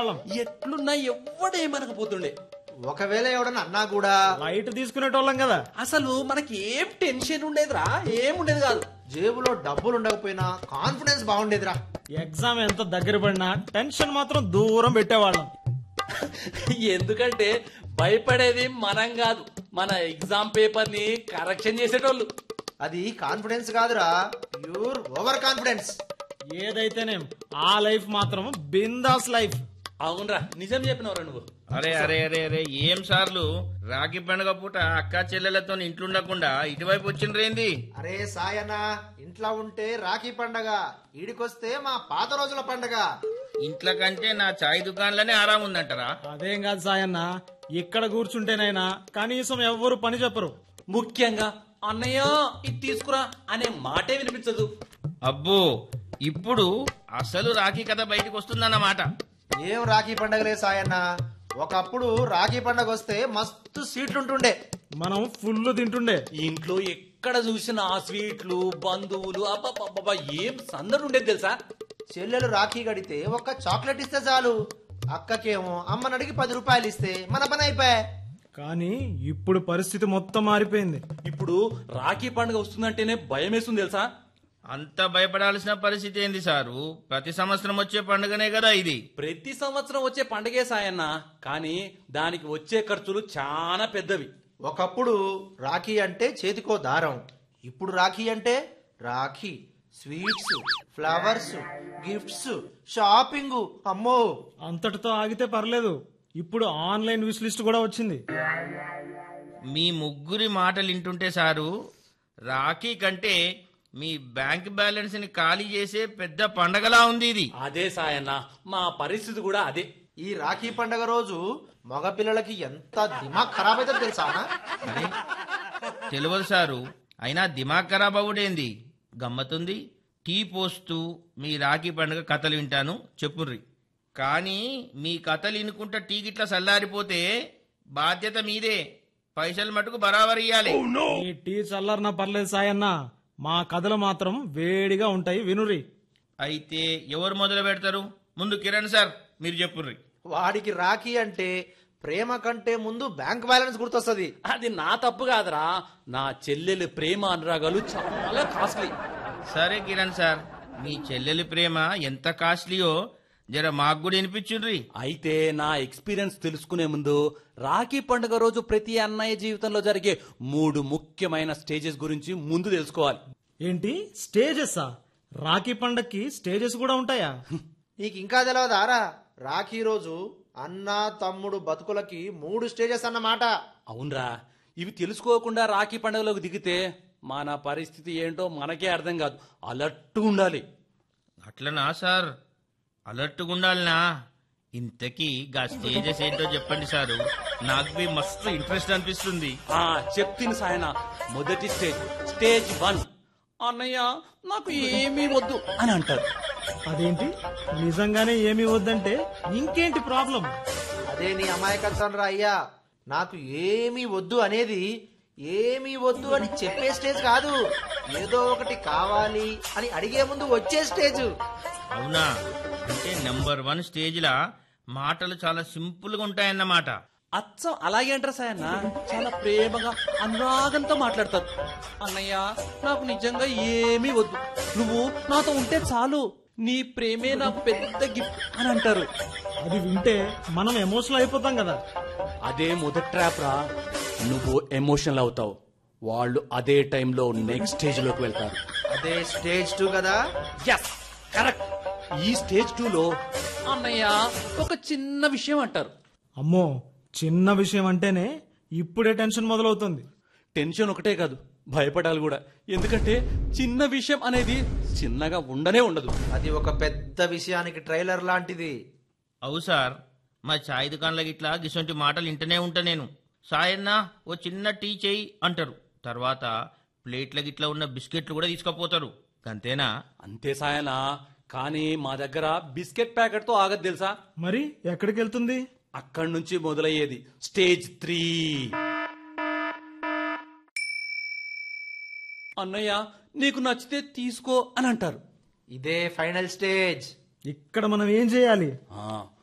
పెట్టేవాళ్ళం ఎట్లున్నా ఎవ్వడేమనకపోతుండే ఒకవేళ ఎవడన్నా అన్నా కూడా లైట్ తీసుకునేటోళ్ళం కదా అసలు మనకి ఏం టెన్షన్ ఉండేదిరా ఏం ఉండేది కాదు జేబులో డబ్బులు ఉండకపోయినా కాన్ఫిడెన్స్ బాగుండేదిరా ఎగ్జామ్ ఎంత దగ్గర పడినా టెన్షన్ మాత్రం దూరం పెట్టేవాళ్ళం ఎందుకంటే భయపడేది మనం కాదు మన ఎగ్జామ్ పేపర్ ని కరెక్షన్ చేసేటోళ్ళు అది కాన్ఫిడెన్స్ కాదురా ప్యూర్ ఓవర్ కాన్ఫిడెన్స్ ఏదైతేనేం ఆ లైఫ్ మాత్రం బిందాస్ లైఫ్ అవునరా నిజం చెప్పినవరా నువ్వు అరే అరే అరే అరే ఏం సార్లు రాఖీ పండుగ పూట అక్క చెల్లెలతో ఇంట్లుండకుండా ఇటువైపు వచ్చిండ్రేంది అరే సాయన్న ఇంట్లో ఉంటే రాఖీ పండగ ఈడికొస్తే మా పాత రోజుల పండగ ఇంట్లో కంటే నా చాయ్ దుకాణంలోనే ఆరాం ఉందంటారా అదేం కాదు సాయన్న ఇక్కడ కూర్చుంటేనైనా కనీసం ఎవ్వరు పని చెప్పరు ముఖ్యంగా అన్నయ్య ఇది తీసుకురా అనే మాటే వినిపించదు అబ్బో ఇప్పుడు అసలు రాఖీ కథ బయటకు వస్తుందన్నమాట ఏం రాఖీ పండగలే సాయన్న ఒకప్పుడు రాఖీ పండగ వస్తే మస్తు సీట్లుంటుండే మనం ఫుల్ తింటుండే ఇంట్లో ఎక్కడ చూసినా ఆ స్వీట్లు బంధువులు అబ్బబ్బబ్బబ్బా ఏం సందడి ఉండేది తెలుసా చెల్లెలు రాఖీ కడితే ఒక్క చాక్లెట్ ఇస్తే చాలు అక్కకేమో అమ్మని అడిగి పది రూపాయలు ఇస్తే మన పని అయిపోయా కానీ ఇప్పుడు పరిస్థితి మొత్తం మారిపోయింది ఇప్పుడు రాఖీ పండుగ వస్తుందంటేనే భయం వేస్తుంది తెలుసా అంత భయపడాల్సిన పరిస్థితి ఏంది సారు ప్రతి సంవత్సరం వచ్చే పండుగనే కదా ఇది ప్రతి సంవత్సరం వచ్చే పండగే సాయన్న కానీ దానికి వచ్చే ఖర్చులు చాలా పెద్దవి ఒకప్పుడు రాఖీ అంటే చేతికో దారం ఇప్పుడు రాఖీ అంటే rakhi sweets flowers gifts shopping అమ్మో అంతటితో ఆగితే పర్లేదు ఇప్పుడు ఆన్లైన్ విష్ లిస్ట్ కూడా వచ్చింది మీ ముగ్గురి మాటలు వింటుంటే సారు రాఖీ కంటే మీ బ్యాంక్ బ్యాలెన్స్ ని ఖాళీ చేసే పెద్ద పండగలా ఉంది ఇది అదే సాయన్న మా పరిస్థితి కూడా అదే ఈ రాఖీ పండగ రోజు మగపిల్లలకి ఎంత దిమాగ్ ఖరాబ్ అవుతుందో తెలుసా అన్న? అరే తెలియదు సారు అయినా దిమాగ్ ఖరాబ్ అవ్వడేంది గమ్మతుంది టీ పోస్తూ మీ రాఖీ పండుగ కథలు వింటాను చెప్పుర్రి కానీ మీ కథలు వినుకుంటా టీ గిట్లా చల్లారిపోతే బాధ్యత మీదే పైసలు మటుకు బరాబర్ ఇయ్యాలి ఈ టీ చల్లర్నా పర్లేదు సాయన్న మా కథలు మాత్రం వేడిగా ఉంటాయి వినురి అయితే ఎవరు మొదలు పెడతారు ముందు కిరణ్ సార్ మీరు చెప్పుర్రి వాడికి రాఖీ అంటే ప్రేమ కంటే ముందు బ్యాంక్ బ్యాలెన్స్ గుర్తొస్తుంది అది నా తప్పు కాదురా నా చెల్లెలి ప్రేమ అనురాగాలు చాలా కాస్ట్లీ సరే కిరణ్ సార్ మీ చెల్లెలి ప్రేమ ఎంత కాస్ట్లీయో జర మాకు కూడా వినిపించుండ్రి అయితే నా ఎక్స్పీరియన్స్ తెలుసుకునే ముందు రాఖీ పండుగ రోజు ప్రతి అన్నయ్య జీవితంలో జరిగే మూడు ముఖ్యమైన స్టేజెస్ గురించి ముందు తెలుసుకోవాలి ఏంటి స్టేజెస్ రాఖీ పండక్కి స్టేజెస్ కూడా ఉంటాయా నీకు ఇంకా తెలియదారా రాఖీ రోజు అన్న తమ్ముడు బతుకులకి మూడు స్టేజెస్ అన్నమాట అవునరా ఇవి తెలుసుకోకుండా రాఖీ పండుగలోకి దిగితే మన పరిస్థితి ఏంటో మనకే అర్థం కాదు అలర్ట్ ఉండాలి అట్లనా సార్ అలర్ట్గా ఉండాలనా ఇంతకీ గా స్టేజెస్ ఏంటో చెప్పండి సారు నాకు బి మస్తు ఇంట్రెస్ట్ అనిపిస్తుంది ఆ చెప్తిని సాయన మొదటి స్టేజ్ స్టేజ్ వన్ అన్నయ్య నాకు ఏమీ వద్దు అని అంటారు అదేంటి నిజంగానే ఏమీ వద్దంటే ఇంకేంటి ప్రాబ్లం అదే నీ అమాయకత్వం రా అయ్యా నాకు ఏమీ వద్దు అనేది ఏమీ వద్దు అని చెప్పే స్టేజ్ కాదు ఏదో ఒకటి కావాలి అని అడిగే ముందు వచ్చే స్టేజ్ అవునా అంటే నెంబర్ వన్ స్టేజ్లా మాటలు చాలా సింపుల్ గా ఉంటాయన్నమాట అచ్చం అలాగే అంటారు సాయన్న చాలా ప్రేమగా అనురాగంతో మాట్లాడతారు అన్నయ్య నాకు నిజంగా ఏమీ వద్దు నువ్వు నాతో ఉంటే చాలు నీ ప్రేమే నాకు పెద్ద గిఫ్ట్ అని అంటారు అది వింటే మనం ఎమోషనల్ అయిపోతాం కదా అదే మొదటి ట్రాప్ రా నువ్వు ఎమోషనల్ అవుతావు వాళ్ళు అదే టైంలో నెక్స్ట్ స్టేజ్ లోకి వెళ్తారు అదే స్టేజ్ టూ కదా ఎస్ కరెక్ట్ ఈ స్టేజ్ టూ లో అన్నయ్య ఒక చిన్న విషయం అంటారు అమ్మో చిన్న విషయం అంటేనే ఇప్పుడే టెన్షన్ మొదలవుతుంది టెన్షన్ ఒకటే కాదు భయపడాలి కూడా ఎందుకంటే చిన్న విషయం అనేది చిన్నగా ఉండనే ఉండదు అది ఒక పెద్ద విషయానికి ట్రైలర్ లాంటిది అవు సార్ మా చాయ్ దుకాణంలో ఇట్లా గిసొంటి మాటలు వింటనే ఉంటా నేను సాయన్న ఓ చిన్న టీ చేయి అంటారు తర్వాత ప్లేట్ల గిట్లా ఉన్న బిస్కెట్లు కూడా తీసుకుపోతారు అంతేనా అంతే సాయనా కానీ మా దగ్గర బిస్కెట్ ప్యాకెట్ తో ఆగదు తెలుసా మరి ఎక్కడికి వెళ్తుంది అక్కడి నుంచి మొదలయ్యేది స్టేజ్ త్రీ అన్నయ్య నీకు నచ్చితే తీసుకో అని అంటారు ఇదే ఫైనల్ స్టేజ్ ఇక్కడ మనం ఏం చేయాలి ఆ,